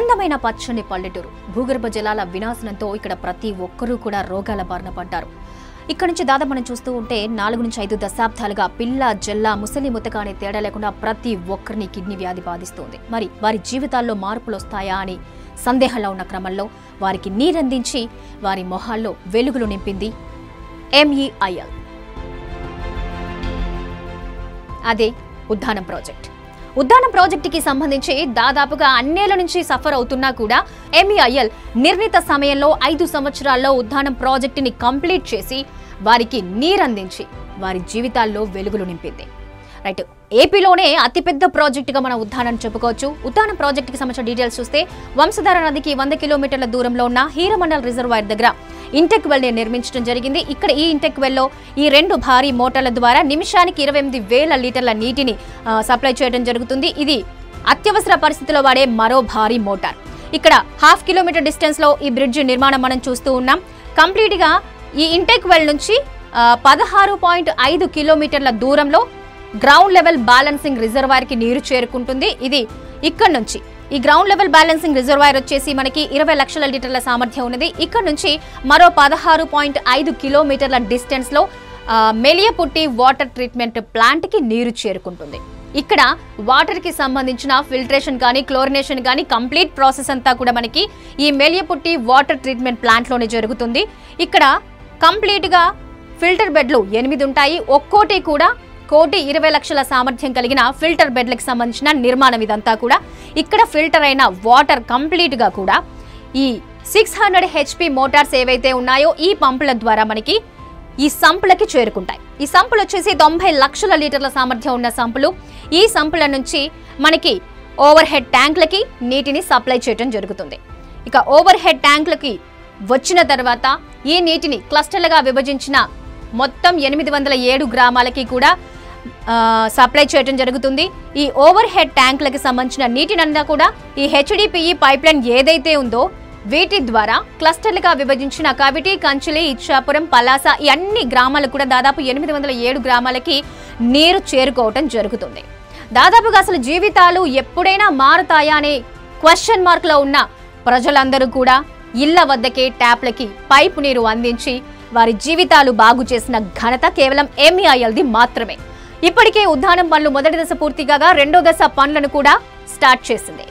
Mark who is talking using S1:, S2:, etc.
S1: అందమైన పచ్చని పల్లెటూరు భూగర్భ జలాల వినాశనంతో ఇక్కడ ప్రతి ఒక్కరూ కూడా రోగాల బారిన పడ్డారు ఇక్కడ నుంచి దాదాపు మనం చూస్తూ ఉంటే నాలుగు నుంచి ఐదు దశాబ్దాలుగా పిల్ల జల్ల ముసలి ముతక అనే తేడా లేకుండా ప్రతి ఒక్కరిని కిడ్నీ వ్యాధి బాధిస్తుంది మరి వారి జీవితాల్లో మార్పులు వస్తాయా అని సందేహంలో ఉన్న క్రమంలో వారికి నీరందించి వారి మొహాల్లో వెలుగులు నింపింది ఎంఈఐఎల్ అదే ఉద్దానం ప్రాజెక్ట్ ఉద్దానం ప్రాజెక్టుకి సంబంధించి దాదాపుగా అన్నేళ్ల నుంచి సఫర్ అవుతున్నా కూడా ఎంఈఐఎల్ నిర్ణీత సమయంలో ఐదు సంవత్సరాల్లో ఉద్దానం ప్రాజెక్టుని కంప్లీట్ చేసి వారికి నీరందించి వారి జీవితాల్లో వెలుగులు నింపింది రైట్ ఏపీలోనే అతిపెద్ద ప్రాజెక్టుగా మనం ఉద్దానం చెప్పుకోవచ్చు ఉద్దానం ప్రాజెక్టుకి సంబంధించిన డీటెయిల్స్ చూస్తే వంశధార నదికి వంద కిలోమీటర్ల దూరంలో ఉన్న హీరమండల్ రిజర్వాయర్ దగ్గర ఇంటెక్ వెల్ ని నిర్మించడం జరిగింది ఇక్కడ ఈ ఇంటెక్ వెల్లో ఈ రెండు భారీ మోటార్ల ద్వారా నిమిషానికి ఇరవై ఎనిమిది వేల లీటర్ల నీటిని ఆ, సప్లై చేయడం జరుగుతుంది ఇది అత్యవసర పరిస్థితిలో వాడే మరో భారీ మోటార్ ఇక్కడ హాఫ్ కిలోమీటర్ డిస్టెన్స్ లో ఈ బ్రిడ్జ్ నిర్మాణం మనం చూస్తూ ఉన్నాం కంప్లీట్ గా ఈ ఇంటెక్ వెల్ నుంచి పదహారు పాయింట్ ఐదు కిలోమీటర్ల దూరంలో గ్రౌండ్ లెవెల్ బ్యాలెన్సింగ్ రిజర్వాయర్ కి నీరు చేరుకుంటుంది ఇది ఇక్కడ నుంచి ఈ గ్రౌండ్ లెవెల్ బ్యాలెన్సింగ్ రిజర్వాయర్ వచ్చేసి మనకి ఇరవై లక్షల లీటర్ల సామర్థ్యం ఉన్నది ఇక్కడ నుంచి మరో పదహారు పాయింట్ ఐదు కిలోమీటర్ల డిస్టెన్స్ లో ఆ, మెలియపుట్టి వాటర్ ట్రీట్మెంట్ ప్లాంట్ కి నీరు చేరుకుంటుంది ఇక్కడ వాటర్ కి సంబంధించిన ఫిల్టరేషన్ కానీ క్లోరినేషన్ కానీ కంప్లీట్ ప్రాసెస్ అంతా కూడా మనకి ఈ మెలియపుట్టి వాటర్ ట్రీట్మెంట్ ప్లాంట్ లోనే జరుగుతుంది ఇక్కడ కంప్లీట్ గా ఫిల్టర్ బెడ్లు ఎనిమిది ఉంటాయి ఒక్కోటి కూడా కోటి ఇరవై లక్షల సామర్థ్యం కలిగిన ఫిల్టర్ బెడ్లకు సంబంధించిన నిర్మాణం ఇదంతా కూడా ఇక్కడ ఫిల్టర్ అయిన వాటర్ కంప్లీట్ గా కూడా ఈ సిక్స్ హండ్రెడ్ హెచ్పి మోటార్స్ ఏవైతే ఉన్నాయో ఈ పంపుల ద్వారా మనకి ఈ సంపులకి చేరుకుంటాయి ఈ సంపులు వచ్చేసి తొంభై లక్షల లీటర్ల సామర్థ్యం ఉన్న సంపులు ఈ సంపుల నుంచి మనకి ఓవర్ హెడ్ ట్యాంకులకి నీటిని సప్లై చేయడం జరుగుతుంది ఇక ఓవర్ హెడ్ ట్యాంకులకి వచ్చిన తర్వాత ఈ నీటిని క్లస్టర్లుగా విభజించిన మొత్తం ఎనిమిది వందల ఏడు గ్రామాలకి కూడా ఆ, సప్లై చేయడం జరుగుతుంది ఈ ఓవర్ హెడ్ ట్యాంకులకి సంబంధించిన నీటినంతా కూడా ఈ హెచ్డిపిఈ పైప్ లైన్ ఏదైతే ఉందో వీటి ద్వారా క్లస్టర్లుగా విభజించిన కవిటి కంచిలి ఇచ్చాపురం పలాస ఈ అన్ని గ్రామాలకు కూడా దాదాపు ఎనిమిది వందల ఏడు గ్రామాలకి నీరు చేరుకోవటం జరుగుతుంది దాదాపుగా అసలు జీవితాలు ఎప్పుడైనా మారుతాయా అనే క్వశ్చన్ మార్క్ లో ఉన్న ప్రజలందరూ కూడా ఇళ్ల వద్దకే ట్యాప్లకి పైపు నీరు అందించి వారి జీవితాలు బాగు చేసిన ఘనత కేవలం ఎంఈఐఎల్ది మాత్రమే ఇప్పటికే ఉద్దానం పనులు మొదటి దశ పూర్తి కాగా రెండో దశ పనులను కూడా స్టార్ట్ చేసింది